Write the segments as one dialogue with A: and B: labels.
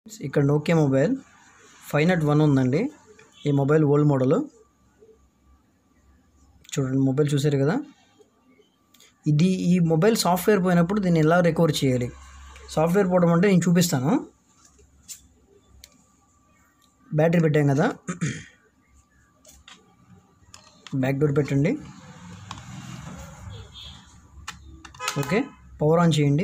A: ఇక్కడ Nokia mobile five nought one ఉందండి ఈ మొబైల్ ఓల్డ్ మోడల్ చూడండి మొబైల్ చూసారు కదా ఇది ఈ మొబైల్ సాఫ్ట్వేర్ పోయినప్పుడు దీన్ని ఎలా రికవర్ చేయాలి సాఫ్ట్వేర్ పోవడం అంటే నేను చూపిస్తాను బ్యాటరీ పెట్టాం కదా బ్యాక్ డోర్ పెట్టండి ఓకే పవర్ ఆన్ చేయండి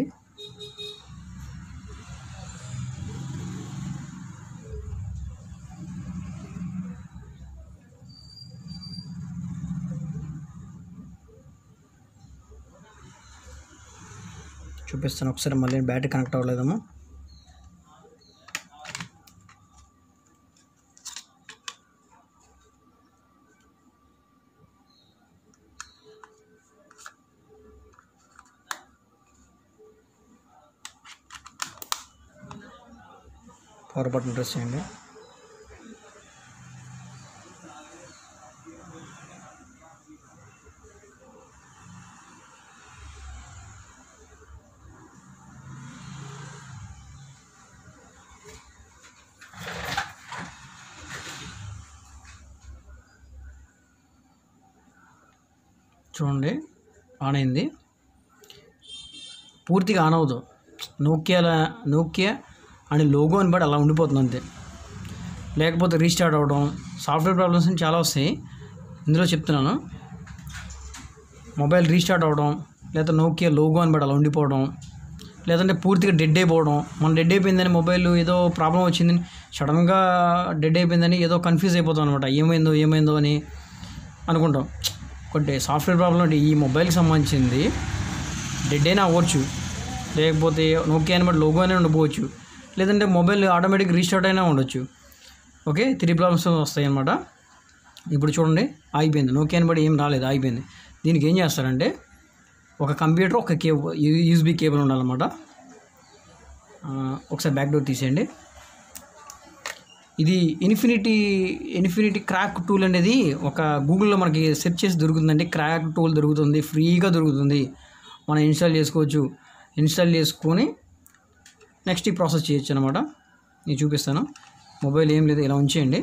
A: చూపిస్తాను ఒకసారి మళ్ళీ బ్యాటరీ కనెక్ట్ అవ్వలేదేమో పవర్ బటన్ ప్రెస్ చేయండి చూడండి ఆన్ అయింది పూర్తిగా ఆన్ అవ్వదు నోకియాల నోకియా అని లోగో అని బట్టి అలా ఉండిపోతుంది అంతే లేకపోతే రీస్టార్ట్ అవ్వడం సాఫ్ట్వేర్ ప్రాబ్లమ్స్ అని చాలా వస్తాయి ఇందులో చెప్తున్నాను మొబైల్ రీస్టార్ట్ అవ్వడం లేదా నోకియా లోగో అని బట్టి అలా ఉండిపోవడం లేదంటే పూర్తిగా డెడ్ అయిపోవడం మన డెడ్ అయిపోయిందని మొబైల్ ఏదో ప్రాబ్లం వచ్చిందని సడన్గా డెడ్ అయిపోయిందని ఏదో కన్ఫ్యూజ్ అయిపోతాం అనమాట ఏమైందో ఏమైందో అని అనుకుంటాం ఒకటి సాఫ్ట్వేర్ ప్రాబ్లం అంటే ఈ మొబైల్కి సంబంధించింది డెడ్ అయినా అవ్వచ్చు లేకపోతే నోకియా అని బట్టి లోగో అయినా ఉండిపోవచ్చు లేదంటే మొబైల్ ఆటోమేటిక్ రీస్టార్ట్ అయినా ఉండొచ్చు ఓకే త్రీ ప్రాబ్లమ్స్ వస్తాయి అన్నమాట ఇప్పుడు చూడండి ఆగిపోయింది నోకియా అని బట్టి ఏం రాలేదు ఆగిపోయింది దీనికి ఏం చేస్తారంటే ఒక కంప్యూటర్ ఒక కేబుల్ యూఎస్బి కేబుల్ ఉండాలన్నమాట ఆ, ఒకసారి బ్యాక్ డోర్ తీసేయండి ఇది ఇన్ఫినిటీ ఇన్ఫినిటీ క్రాక్ టూల్ అనేది ఒక గూగుల్లో మనకి సెర్చ్ చేసి దొరుకుతుందండి క్రాక్ టూల్ దొరుకుతుంది ఫ్రీగా దొరుకుతుంది మనం ఇన్స్టాల్ చేసుకోవచ్చు ఇన్స్టాల్ చేసుకొని నెక్స్ట్ ఈ ప్రాసెస్ చేయొచ్చు అనమాట నేను చూపిస్తాను మొబైల్ ఏం లేదు ఇలా ఉంచేయండి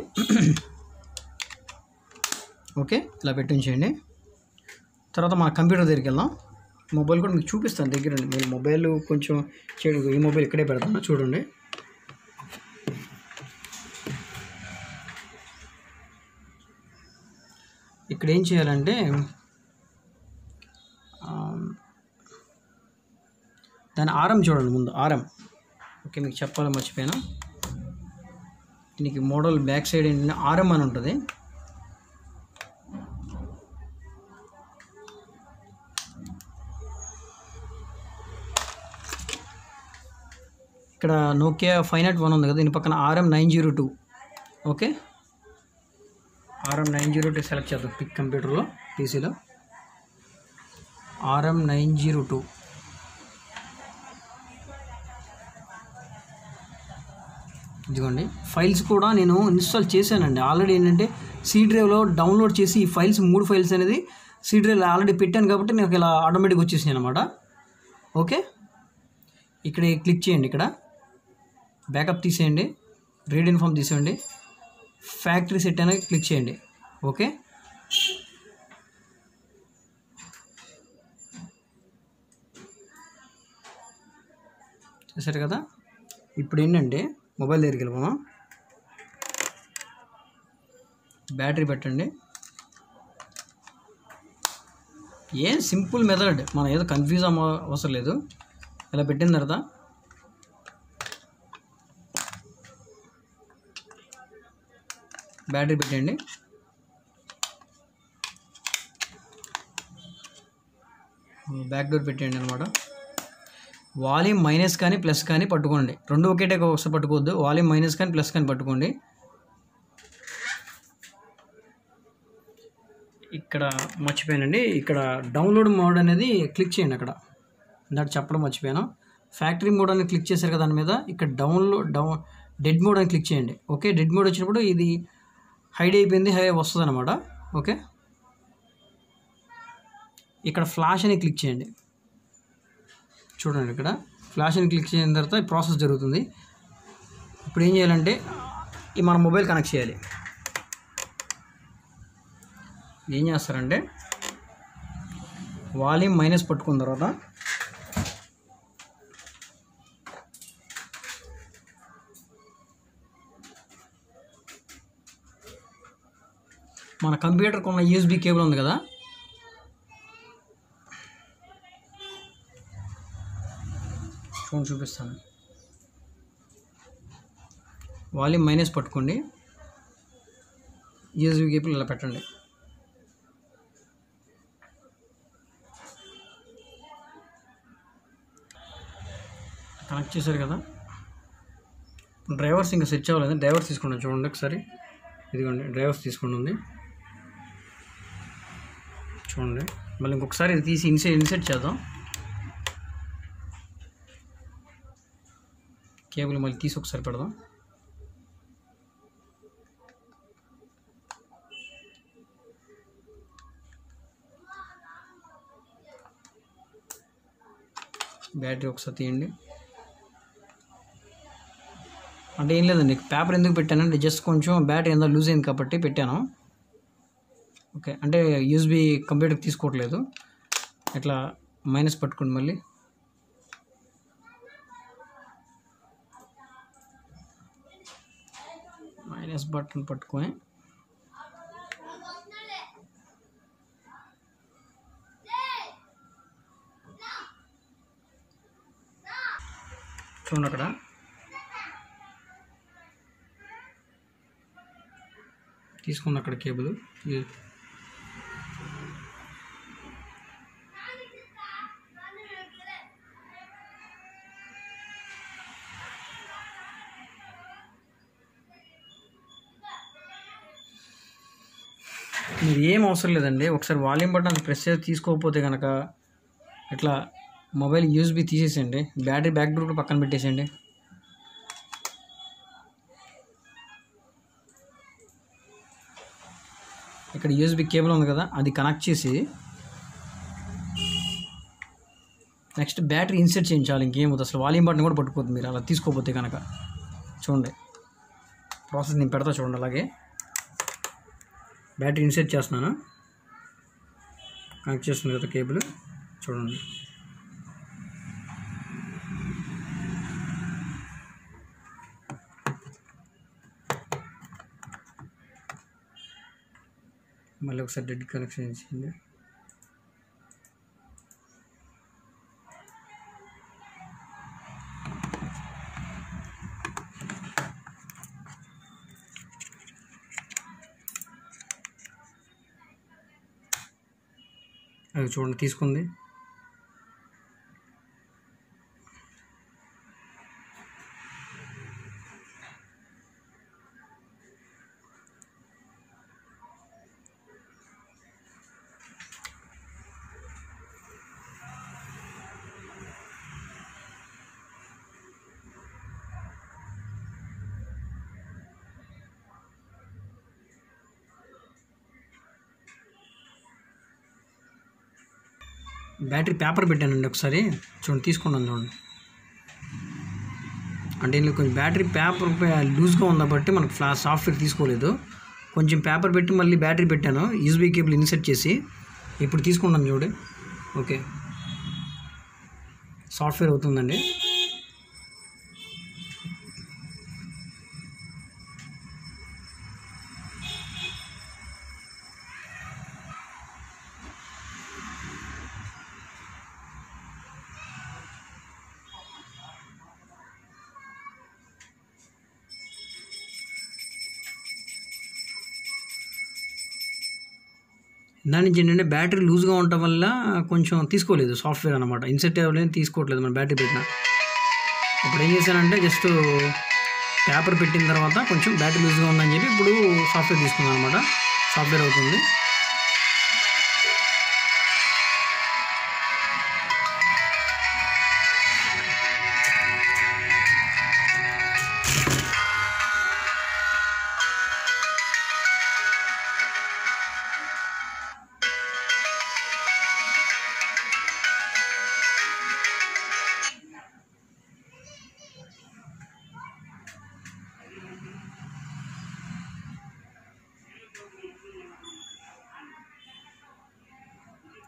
A: ఓకే ఇలా పెట్టి ఉంచేయండి తర్వాత మన కంప్యూటర్ దగ్గరికి వెళ్దాం మొబైల్ కూడా మీకు చూపిస్తాను దగ్గర నేను మొబైల్ కొంచెం చేయడం ఈ మొబైల్ ఇక్కడే పెడతాను చూడండి ఇక్కడ ఏం చేయాలంటే ఆ, దాని ఆరం చూడండి ముందు ఆరం ఓకే మీకు చెప్పాలి మర్చిపోయాను దీనికి మోడల్ బ్యాక్ సైడ్ ఏంటంటే ఆరం అని ఉంటుంది ఇక్కడ నోకియా ఫైవ్ నాట్ వన్ ఉంది కదా దీని పక్కన RM nine zero two okay RM nine zero two select చేద్దాం పిక్ కంప్యూటర్లో పీసీలో ఆర్ఎం నైన్ జీరో టూ ఇదిగోండి ఫైల్స్ కూడా నేను ఇన్స్టాల్ చేశానండి ఆల్రెడీ ఏంటంటే సి డ్రైవ్లో డౌన్లోడ్ చేసి ఈ ఫైల్స్ మూడు ఫైల్స్ అనేది సి డ్రైవ్లో ఆల్రెడీ పెట్టాను కాబట్టి నాకు ఇలా ఆటోమేటిక్ వచ్చేసినాయి అనమాట ఓకే ఇక్కడ క్లిక్ చేయండి ఇక్కడ బ్యాకప్ తీసేయండి రీడ్ ఇన్ఫామ్ తీసేయండి ఫ్యాక్టరీ సెట్ అనేది క్లిక్ చేయండి ఓకే చూసారు కదా ఇప్పుడు ఏంటంటే మొబైల్ దగ్గరికి వెళ్ళిపోదాం బ్యాటరీ పెట్టండి ఏం సింపుల్ మెథడ్ మనం ఏదో కన్ఫ్యూజ్ అవ్వ అవసరం లేదు ఇలా పెట్టిన తర్వాత బ్యాటరీ పెట్టండి బ్యాక్ డోర్ పెట్టండి అనమాట వాల్యూమ్ మైనస్ కానీ ప్లస్ కానీ పట్టుకోండి రెండు ఒకేటే ఒకసారి పట్టుకోవద్దు వాల్యూమ్ మైనస్ కానీ ప్లస్ కానీ పట్టుకోండి ఇక్కడ మర్చిపోయానండి ఇక్కడ డౌన్లోడ్ మోడ్ అనేది క్లిక్ చేయండి అక్కడ ఇందాక చెప్పడం మర్చిపోయాను ఫ్యాక్టరీ మోడ్ అని క్లిక్ చేశారు కదా దాని మీద ఇక్కడ డౌన్లోడ్ డౌన్ డెడ్ మోడ్ అని క్లిక్ చేయండి ఓకే డెడ్ మోడ్ వచ్చినప్పుడు ఇది హైడ్ అయిపోయింది హై వస్తుంది అనమాట ఓకే ఇక్కడ ఫ్లాష్ అని క్లిక్ చేయండి చూడండి ఇక్కడ ఫ్లాష్ అని క్లిక్ చేసిన తర్వాత ప్రాసెస్ జరుగుతుంది ఇప్పుడు ఏం చేయాలంటే ఈ మన మొబైల్ కనెక్ట్ చేయాలి ఏం చేస్తారంటే వాల్యూమ్ మైనస్ పట్టుకున్న తర్వాత మన కంప్యూటర్కి ఉన్న యూఎస్బి కేబుల్ ఉంది కదా ఫోన్ చూపిస్తాను వాల్యూమ్ మైనస్ పట్టుకోండి యూఎస్బి కేబుల్ ఇలా పెట్టండి కనెక్ట్ చేశారు కదా డ్రైవర్స్ ఇంకా సెట్ అవ్వలేదు డ్రైవర్స్ తీసుకున్నాం చూడండి ఒకసారి ఇదిగోండి డ్రైవర్స్ తీసుకుని ఉంది చూడండి మళ్ళీ ఇంకొకసారి ఇది తీసి ఇన్సెట్ ఇన్సెట్ చేద్దాం కేబుల్ మళ్ళీ తీసి ఒకసారి పెడదాం బ్యాటరీ ఒకసారి తీయండి అంటే ఏం లేదండి పేపర్ ఎందుకు పెట్టానంటే జస్ట్ కొంచెం బ్యాటరీ ఎంత లూజ్ అయింది కాబట్టి పెట్టాను ఓకే అంటే యూఎస్బి కంప్యూటర్కి తీసుకోవట్లేదు ఇట్లా మైనస్ పట్టుకోండి మళ్ళీ మైనస్ బటన్ పట్టుకొని చూడండి అక్కడ తీసుకున్న అక్కడ కేబుల్ ఇది- మీరు ఏం అవసరం లేదండి ఒకసారి వాల్యూమ్ బటన్ ప్రెస్ చేసి తీసుకోకపోతే కనుక ఇట్లా మొబైల్ యూఎస్బి తీసేసేయండి బ్యాటరీ బ్యాక్ డోర్ పక్కన పెట్టేసేయండి ఇక్కడ యూఎస్బి కేబుల్ ఉంది కదా అది కనెక్ట్ చేసి నెక్స్ట్ బ్యాటరీ ఇన్సెట్ చేయించాలి ఇంకేమవుతుంది అసలు వాల్యూమ్ బటన్ కూడా పట్టుకోవద్దు మీరు అలా తీసుకోపోతే కనుక చూడండి ప్రాసెస్ నేను పెడతా చూడండి అలాగే బ్యాటరీ ఇన్సెట్ చేస్తున్నాను కనెక్ట్ చేస్తుంది కదా కేబుల్ చూడండి మళ్ళీ ఒకసారి డెడ్ కనెక్షన్ ఇచ్చింది అది చూడండి తీసుకుంది బ్యాటరీ పేపర్ పెట్టానండి ఒకసారి చూడండి తీసుకున్నాను చూడండి అంటే ఇందులో కొంచెం బ్యాటరీ పేపర్ లూజ్గా ఉంది కాబట్టి మనకు ఫ్లా సాఫ్ట్వేర్ తీసుకోలేదు కొంచెం పేపర్ పెట్టి మళ్ళీ బ్యాటరీ పెట్టాను యూస్బీ కేబుల్ ఇన్సెట్ చేసి ఇప్పుడు తీసుకున్నాను చూడు ఓకే సాఫ్ట్వేర్ అవుతుందండి దాని నుంచి ఏంటంటే బ్యాటరీ లూజ్గా ఉండటం వల్ల కొంచెం తీసుకోలేదు సాఫ్ట్వేర్ అనమాట ఇన్సెట్ అవ్వలేదు తీసుకోవట్లేదు మన బ్యాటరీ పెట్టిన ఇప్పుడు ఏం చేశానంటే జస్ట్ పేపర్ పెట్టిన తర్వాత కొంచెం బ్యాటరీ లూజ్గా ఉందని చెప్పి ఇప్పుడు సాఫ్ట్వేర్ తీసుకున్నాను అనమాట సాఫ్ట్వేర్ అవుతుంది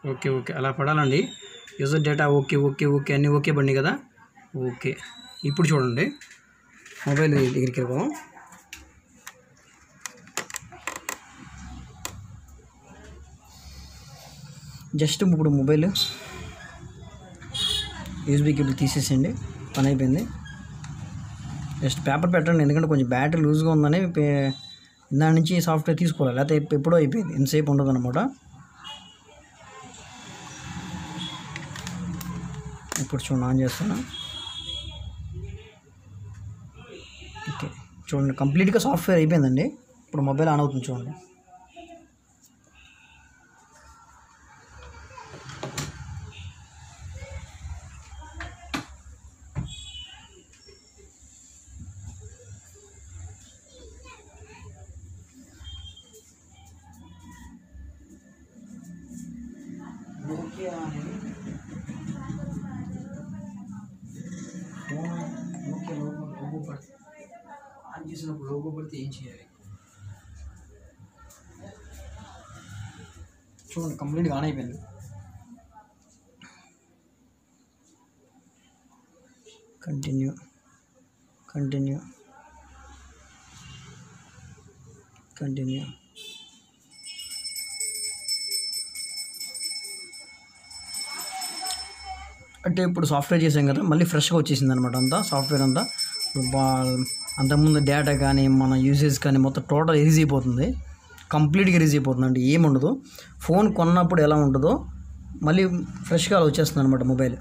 A: ఓకే ఓకే అలా పడాలండి user data okay okay okay అన్నీ ఓకే బండి కదా ఓకే ఇప్పుడు చూడండి మొబైల్ దగ్గరికి వెళ్ళిపోదాం జస్ట్ ఇప్పుడు మొబైల్ యూఎస్బీ కేబుల్ తీసేసేయండి పని అయిపోయింది జస్ట్ పేపర్ పెట్టండి ఎందుకంటే కొంచెం బ్యాటరీ లూజ్గా ఉందని పే- దాని నుంచి సాఫ్ట్వేర్ తీసుకోవాలి లేకపోతే ఎప్- ఎప్పుడో అయిపోయింది ఎంతసేపు ఉండదు అనమాట ఇప్పుడు చూడండి ఆన్ చేస్తాను ఓకే చూడండి కంప్లీట్గా సాఫ్ట్వేర్ అయిపోయిందండి ఇప్పుడు మొబైల్ ఆన్ అవుతుంది చూడండి నోకియా అనేది ఫోన్ నోకియా లోగో లోగో పడితే ఆన్ చేసినప్పుడు లోగో పడితే ఏం చేయాలి చూడండి కంప్లీట్గా ఆన్ అయిపోయింది కంటిన్యూ కంటిన్యూ కంటిన్యూ అంటే ఇప్పుడు సాఫ్ట్వేర్ చేసాం కదా మళ్ళీ ఫ్రెష్గా వచ్చేసింది అనమాట అంతా సాఫ్ట్వేర్ అంతా ఇప్పుడు బా- అంతకుముందు డేటా కానీ మన యూసేజ్ కానీ మొత్తం టోటల్ ఎరీజ్ అయిపోతుంది కంప్లీట్గా ఎరీజ్ అయిపోతుంది అంటే ఏముండదు ఫోన్ కొన్నప్పుడు ఎలా ఉంటుందో మళ్ళీ ఫ్రెష్గా అలా వచ్చేస్తుంది అనమాట మొబైల్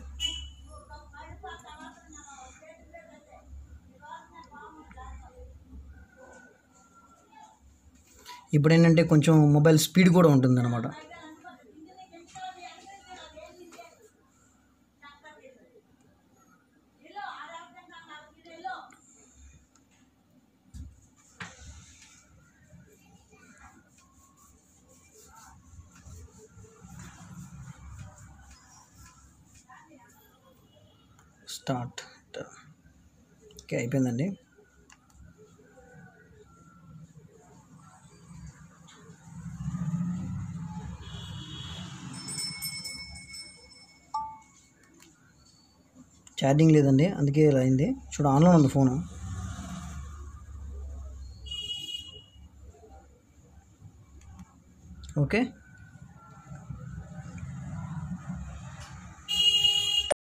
A: ఇప్పుడు ఏంటంటే కొంచెం మొబైల్ స్పీడ్ కూడా ఉంటుంది అనమాట స్టార్ట్ ఓకే అయిపోయిందండి ఛార్జింగ్ లేదండి అందుకే ఇలా అయింది చూడ ఆన్లో ఉంది ఫోను ఓకే